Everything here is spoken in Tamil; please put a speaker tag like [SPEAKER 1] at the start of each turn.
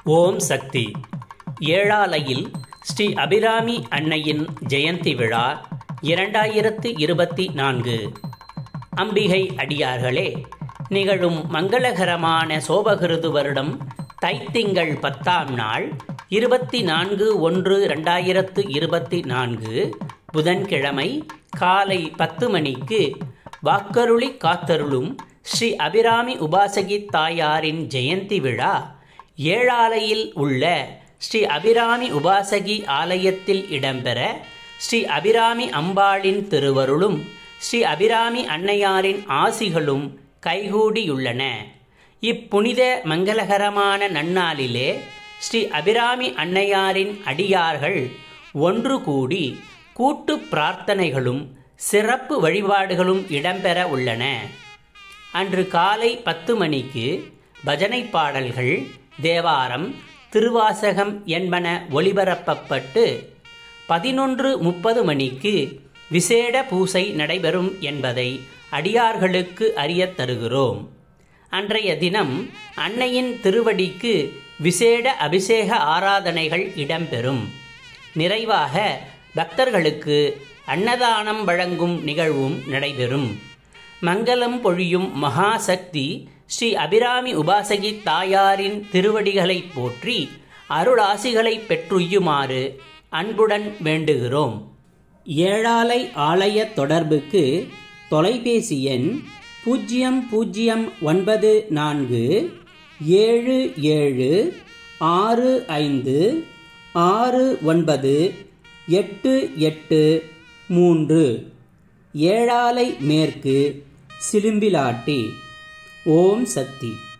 [SPEAKER 1] ஓம் சக்தி ஏழாலையில் ஸ்ரீ அபிராமி அன்னையின் ஜெயந்தி விழா இரண்டாயிரத்து இருபத்தி நான்கு அம்பிகை அடியார்களே நிகழும் மங்களகரமான சோபகிருது வருடம் தைத்திங்கள் பத்தாம் நாள் இருபத்தி நான்கு ஒன்று ரெண்டாயிரத்து இருபத்தி நான்கு புதன்கிழமை காலை பத்து மணிக்கு வாக்கருளி காத்தருளும் ஸ்ரீ அபிராமி உபாசகி தாயாரின் ஜெயந்தி விழா ஏழாலையில் உள்ள ஸ்ரீ அபிராமி உபாசகி ஆலயத்தில் இடம்பெற ஸ்ரீ அபிராமி அம்பாளின் திருவருளும் ஸ்ரீ அபிராமி அன்னையாரின் ஆசிகளும் கைகூடியுள்ளன இப்புனித மங்களகரமான நன்னாளிலே ஸ்ரீ அபிராமி அன்னையாரின் அடியார்கள் ஒன்று கூடி கூட்டு பிரார்த்தனைகளும் சிறப்பு வழிபாடுகளும் இடம்பெற உள்ளன அன்று காலை பத்து மணிக்கு பஜனை பாடல்கள் தேவாரம் திருவாசகம் என்பன ஒளிபரப்பப்பட்டு பதினொன்று முப்பது மணிக்கு விசேட பூசை நடைபெறும் என்பதை அடியார்களுக்கு அறியத் தருகிறோம் அன்றைய தினம் அன்னையின் திருவடிக்கு விசேட அபிஷேக ஆராதனைகள் இடம்பெறும் நிறைவாக பக்தர்களுக்கு அன்னதானம் வழங்கும் நிகழ்வும் நடைபெறும் மங்களம் பொழியும் மகாசக்தி ஸ்ரீ அபிராமி உபாசகி தாயாரின் திருவடிகளை போற்றி அருளாசிகளை பெற்றுய்யுமாறு அன்புடன் வேண்டுகிறோம் ஏழாலை ஆலய தொடர்புக்கு தொலைபேசி எண் பூஜ்ஜியம் பூஜ்ஜியம் ஒன்பது நான்கு ஏழு ஏழு ஆறு ஐந்து ஆறு ஒன்பது எட்டு எட்டு மூன்று ஏழாலை மேற்கு சிலும்பிலாட்டி ஓம் சக்தி